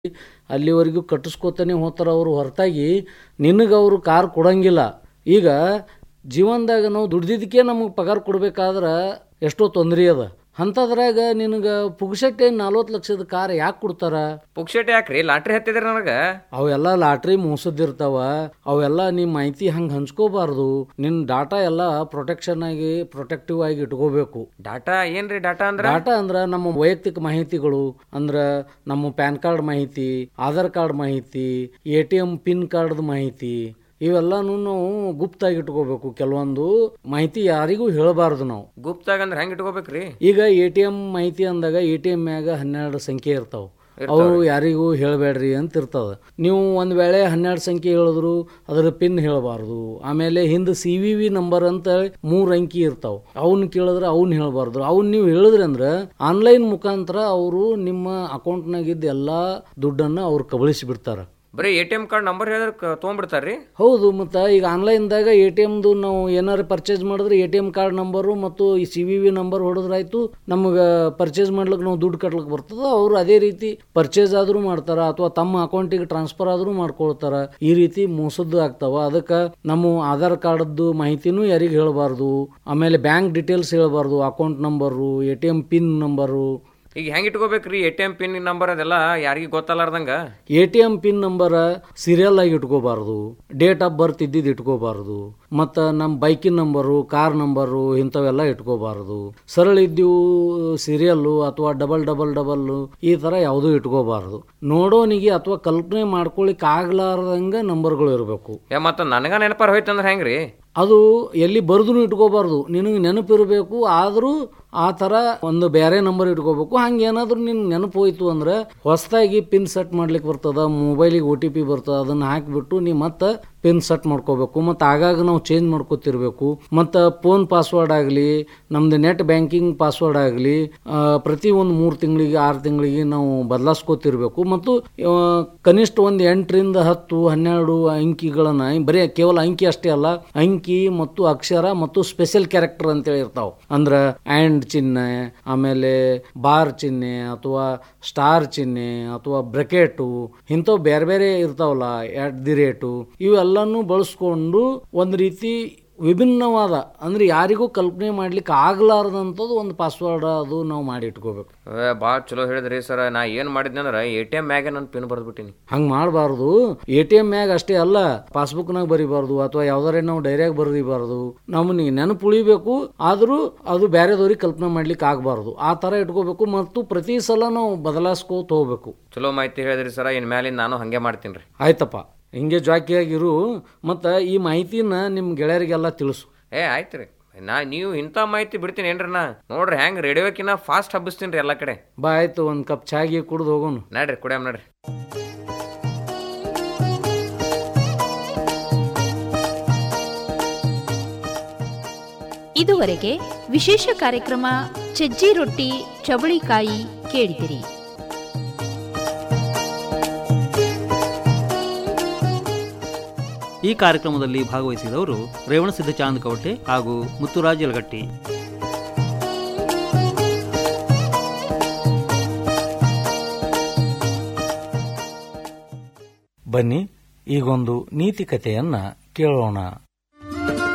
ಅಲ್ಲಿವರೆಗೂ ಕಟ್ಟಿಸ್ಕೋತಾನೆ ಹೋಗ್ತಾರ ಅವರು ಹೊರತಾಗಿ ನಿನಗೆ ಅವರು ಕಾರ್ ಕೊಡಂಗಿಲ್ಲ ಈಗ ಜೀವನದಾಗ ನಾವು ದುಡ್ದಿದ್ದಕ್ಕೆ ನಮಗೆ ಪಗಾರ ಕೊಡ್ಬೇಕಾದ್ರೆ ಎಷ್ಟೋ ತೊಂದರೆ ಅದ ಅಂಥದ್ರಾಗ ನಿನಗೆ ಪುಗ್ಸಟ್ಟೆ ನಲ್ವತ್ತು ಲಕ್ಷದ ಕಾರ್ ಯಾಕೆ ಕೊಡ್ತಾರ ಪುಕ್ಷೇಟ್ ಯಾಕ್ರಿ ಲಾಟ್ರಿ ಹತ್ತಿದ್ರಿ ನನಗೆ ಅವೆಲ್ಲ ಲಾಟ್ರಿ ಮೋಸದಿರ್ತಾವ ಅವೆಲ್ಲ ನಿಮ್ಮ ಮಾಹಿತಿ ಹಂಗೆ ಹಂಚ್ಕೋಬಾರ್ದು ನಿನ್ನ ಡಾಟಾ ಎಲ್ಲ ಪ್ರೊಟೆಕ್ಷನ್ ಆಗಿ ಪ್ರೊಟೆಕ್ಟಿವ್ ಆಗಿ ಇಟ್ಕೋಬೇಕು ಡಾಟಾ ಏನ್ರಿ ಡಾಟಾ ಅಂದ್ರ ಡಾಟಾ ಅಂದ್ರ ನಮ್ಮ ವೈಯಕ್ತಿಕ ಮಾಹಿತಿಗಳು ಅಂದ್ರ ನಮ್ಮ ಪ್ಯಾನ್ ಕಾರ್ಡ್ ಮಾಹಿತಿ ಆಧಾರ್ ಕಾರ್ಡ್ ಮಾಹಿತಿ A T M pin card ಮಾಹಿತಿ ಇವೆಲ್ಲಾನು ನಾವು ಗುಪ್ತಾಗಿ ಇಟ್ಕೋಬೇಕು ಕೆಲವೊಂದು ಮಾಹಿತಿ ಯಾರಿಗೂ ಹೇಳಬಾರ್ದು ನಾವು ಗುಪ್ತಾಗ ಅಂದ್ರ ಹೆಂಗ್ ಇಟ್ಕೋಬೇಕ್ರಿ ಈಗ ಎ ಟಿ ಎಂ ಮಾಹಿತಿ ಅಂದಾಗ ಎ ಟಿ ಎಂ ಮ್ಯಾಗ ಹನ್ನೆರಡು ಸಂಖ್ಯೆ ಇರ್ತಾವ ಅವು ಯಾರಿಗೂ ಹೇಳಬೇಡ್ರಿ ಅಂತ ಇರ್ತದ ನೀವು ಒಂದ್ ವೇಳೆ ಹನ್ನೆರಡು ಸಂಖ್ಯೆ ಹೇಳಿದ್ರು ಅದರ ಪಿನ್ ಹೇಳಬಾರ್ದು ಆಮೇಲೆ ಹಿಂದೆ ಸಿ ವಿ ವಿ ನಂಬರ್ ಅಂತ ಮೂರ್ ಅಂಕಿ ಇರ್ತಾವ ಅವನ್ ಕೇಳಿದ್ರೆ ಅವ್ನ ಹೇಳಬಾರ್ದು ಅವ್ನ ನೀವು ಹೇಳಿದ್ರಿ ಅಂದ್ರೆ ಆನ್ಲೈನ್ ಮುಖಾಂತರ ಅವರು ನಿಮ್ಮ ಅಕೌಂಟ್ನಾಗಿದ್ದ ಎಲ್ಲಾ ದುಡ್ಡನ್ನ ಅವ್ರು ಕಬಳಿಸಿ ಬಿಡ್ತಾರ ಬರೀ A T M card number ಹೇಳಿದ್ರೆ ಕ- ತೊಗೊಂಡ್ಬಿಡ್ತಾರ್ರಿ ಹೌದು ಮತ್ತು ಈಗ ಆನ್ಲೈನ್ದಾಗ ಎ ಟಿ ಎಮ್ದು ನಾವು ಏನಾರು ಪರ್ಚೇಸ್ ಮಾಡಿದ್ರೆ A T M card number ಮತ್ತು ಈ ಸಿ ವಿ ವಿ ನಂಬರ್ ಹೊಡೆದ್ರಾಯ್ತು ನಮಗೆ ಪರ್ಚೇಸ್ ಮಾಡ್ಲಿಕ್ಕೆ ನಾವು ದುಡ್ಡು ಕಟ್ಲಿಕ್ಕೆ ಬರ್ತದೆ ಅವರು ಅದೇ ರೀತಿ ಪರ್ಚೇಸ್ ಆದರೂ ಮಾಡ್ತಾರ ಅಥವಾ ತಮ್ಮ ಅಕೌಂಟಿಗೆ ಟ್ರಾನ್ಸ್ಫರ್ ಆದರೂ ಮಾಡ್ಕೊಳ್ತಾರ ಈ ರೀತಿ ಮೋಸದ್ದು ಆಗ್ತಾವ ಅದಕ್ಕೆ ನಮ್ಮ ಆಧಾರ್ ಕಾರ್ಡ್ದು ಮಾಹಿತಿನೂ ಯಾರಿಗೆ ಹೇಳಬಾರ್ದು ಆಮೇಲೆ ಬ್ಯಾಂಕ್ ಡೀಟೇಲ್ಸ್ ಹೇಳಬಾರ್ದು account number A T M pin number ಈಗ ಹೆಂಗ್ ಇಟ್ಕೋಬೇಕ್ರಿ A T M pin number ಅದೆಲ್ಲ ಯಾರಿಗೂ ಗೊತ್ತಲ್ಲಾರ್ದಂಗ A T M pin number serial ಆಗಿ ಇಟ್ಕೋಬಾರ್ದು ಡೇಟ್ ಆಫ್ ಬರ್ತ್ ಇದ್ದಿದ್ದು ಇಟ್ಕೋಬಾರ್ದು ಮತ್ತು ನಮ್ಮ ಬೈಕಿನ ನಂಬರು ಕಾರ್ ನಂಬರು ಇಂಥವೆಲ್ಲ ಇಟ್ಕೋಬಾರ್ದು ಸರಳ ಇದ್ದೀವು ಸೀರಿಯಲ್ಲು ಅಥವಾ ಡಬಲ್ ಡಬಲ್ ಡಬಲ್ ಈ ಥರ ಯಾವುದೂ ಇಟ್ಕೋಬಾರ್ದು ನೋಡೋನಿಗೆ ಅಥವಾ ಕಲ್ಪನೆ ಮಾಡ್ಕೊಳಿಕ್ ಆಗ್ಲಾರ್ದಂಗ ನಂಬರ್ಗಳು ಇರಬೇಕು ಏ ಮತ್ತ ನನಗ ನೆನಪಾರ ಹೋಯ್ತಂದ್ರ ಹೆಂಗ್ರಿ ಅದು ಎಲ್ಲಿ ಬರ್ದು ಇಟ್ಕೋಬಾರ್ದು ನಿನಗೆ ನೆನಪಿರಬೇಕು ಆದರೂ ಆ ಥರ ಒಂದು ಬೇರೆ ನಂಬರ್ ಇಟ್ಕೋಬೇಕು ಹಂಗೆ ಏನಾದರೂ ನಿನ್ ನೆನಪು ಹೋಯ್ತು ಅಂದ್ರೆ ಹೊಸದಾಗಿ ಪಿನ್ ಸೆಟ್ ಮಾಡ್ಲಿಕ್ಕೆ ಬರ್ತದ ಮೊಬೈಲಿಗೆ ಒ ಟಿ ಪಿ ಬರ್ತದ ಅದನ್ನ ಹಾಕಿಬಿಟ್ಟು ನೀವು ಮತ್ತೆ ಪಿನ್ ಸೆಟ್ ಮಾಡ್ಕೋಬೇಕು ಮತ್ತು ಆಗಾಗ ನಾವು ಚೇಂಜ್ ಮಾಡ್ಕೋತಿರ್ಬೇಕು ಮತ್ತು ಫೋನ್ ಪಾಸ್ವರ್ಡ್ ಆಗಲಿ ನಮ್ದು ನೆಟ್ ಬ್ಯಾಂಕಿಂಗ್ ಪಾಸ್ವರ್ಡ್ ಆಗಲಿ ಪ್ರತಿ ಒಂದು ಮೂರು ತಿಂಗಳಿಗೆ ಆರು ತಿಂಗಳಿಗೆ ನಾವು ಬದಲಾಯಿಸ್ಕೋತಿರ್ಬೇಕು ಮತ್ತು ಆ, ಕನಿಷ್ಠ ಒಂದು ಎಂಟರಿಂದ ಹತ್ತು ಹನ್ನೆರಡು ಅಂಕಿಗಳನ್ನ ಬರೀ ಕೇವಲ ಅಂಕಿ ಅಷ್ಟೇ ಅಲ್ಲ ಅಂಕಿ ಮತ್ತು ಅಕ್ಷರ ಮತ್ತು ಸ್ಪೆಷಲ್ ಕ್ಯಾರೆಕ್ಟರ್ ಅಂತೇಳಿ ಇರ್ತಾವ ಅಂದ್ರ ಆ್ಯಂಡ್ ಚಿಹ್ನೆ ಆಮೇಲೆ ಬಾರ್ ಚಿಹ್ನೆ ಅಥವಾ ಸ್ಟಾರ್ ಚಿಹ್ನೆ ಅಥವಾ ಬ್ರಕೆಟು ಇಂಥವು ಬೇರೆ ಬೇರೆ ಇರ್ತಾವಲ್ಲ ಎಟ್ ದಿ ರೇಟು ಇವೆಲ್ಲನೂ ಬಳಸ್ಕೊಂಡು ಒಂದು ರೀತಿ ವಿಭಿನ್ನವಾದ ಅಂದ್ರೆ ಯಾರಿಗೂ ಕಲ್ಪನೆ ಮಾಡ್ಲಿಕ್ಕೆ ಆಗ್ಲಾರ್ದಂಥದ್ದು ಒಂದು ಪಾಸ್ವರ್ಡ್ ಅದು ನಾವು ಮಾಡಿ ಇಟ್ಕೋಬೇಕು ಏ, ಭಾಳ ಚಲೋ ಹೇಳಿದ್ರಿ ಸರ್ ನಾ ಏನ್ ಮಾಡಿದ್ನಿ ಅಂದ್ರ ಎ ಟಿ ಎಂ ಮ್ಯಾಗೆ ನನ್ನ ಪಿನ್ ಬರ್ದ್ಬಿಟ್ಟಿನಿ ಹಂಗೆ ಮಾಡಬಾರ್ದು ಎ ಟಿ ಎಮ್ ಮ್ಯಾಗ ಅಷ್ಟೇ ಅಲ್ಲ ಪಾಸ್ಬುಕ್ನಾಗ ಬರಿಬಾರ್ದು ಅಥವಾ ಯಾವ್ದಾರ ನಾವು ಡೈರಿಯಾಗ ಬರೀಬಾರ್ದು ನಮ್ಮನ್ನ ನೆನಪು ಉಳಿಬೇಕು ಆದರೂ ಅದು ಬೇರೆದವ್ರಿಗೆ ಕಲ್ಪನೆ ಮಾಡ್ಲಿಕ್ಕೆ ಆಗಬಾರ್ದು ಆ ಥರ ಇಟ್ಕೋಬೇಕು ಮತ್ತು ಪ್ರತಿ ಸಲ ನಾವು ಬದಲಾಯಿಸ್ಕೋತ ಹೋಗ್ಬೇಕು ಚಲೋ ಮಾಹಿತಿ ಹೇಳಿದ್ರಿ ಸರ್ ಇನ್ ಮ್ಯಾಲಿಂದ ನಾನು ಹಂಗೆ ಮಾಡ್ತೀನಿ ರೀ ಆಯ್ತಪ್ಪ ಹಿಂಗೆ ಜಾಕಿಯಾಗಿರು ಮತ್ತು ಈ ಮಾಹಿತಿನ ನಿಮ್ಮ ಗೆಳೆಯರಿಗೆಲ್ಲ ತಿಳಿಸು ಏ ಆಯ್ತು ರೀ ನಾ ನೀವು ಇಂಥ ಮಾಹಿತಿ ಬಿಡ್ತೀನಿ ಏನ್ರಿ ನಾ ನೋಡ್ರಿ ಹೆಂಗ್ ರೇಡಿಯೋಕಿನ್ನ ಫಾಸ್ಟ್ ಹಬ್ಬಿಸ್ತೀನಿ ರೀ ಎಲ್ಲ ಕಡೆ ಬಾ ಆಯ್ತು ಒಂದು ಕಪ್ ಚಾಗಿ ಕುಡ್ದು ಹೋಗೋಣ ನಡ್ರಿ ಕುಡಿಯಮ್ ನಡ್ರಿ ಇದುವರೆಗೆ ವಿಶೇಷ ಕಾರ್ಯಕ್ರಮ ಸಜ್ಜಿ ರೊಟ್ಟಿ ಚವಳಿಕಾಯಿ ಕೇಳಿದಿರಿ ಈ ಕಾರ್ಯಕ್ರಮದಲ್ಲಿ ಭಾಗವಹಿಸಿದವರು ರೇವಣಸಿದ್ಧ ಚಾಂದ್ ಕವಟೆ ಹಾಗೂ ಮುತ್ತುರಾಜ್ ಯಲಗಟ್ಟಿ ಬನ್ನಿ ಈಗೊಂದು ನೀತಿ ಕಥೆಯನ್ನ ಕೇಳೋಣ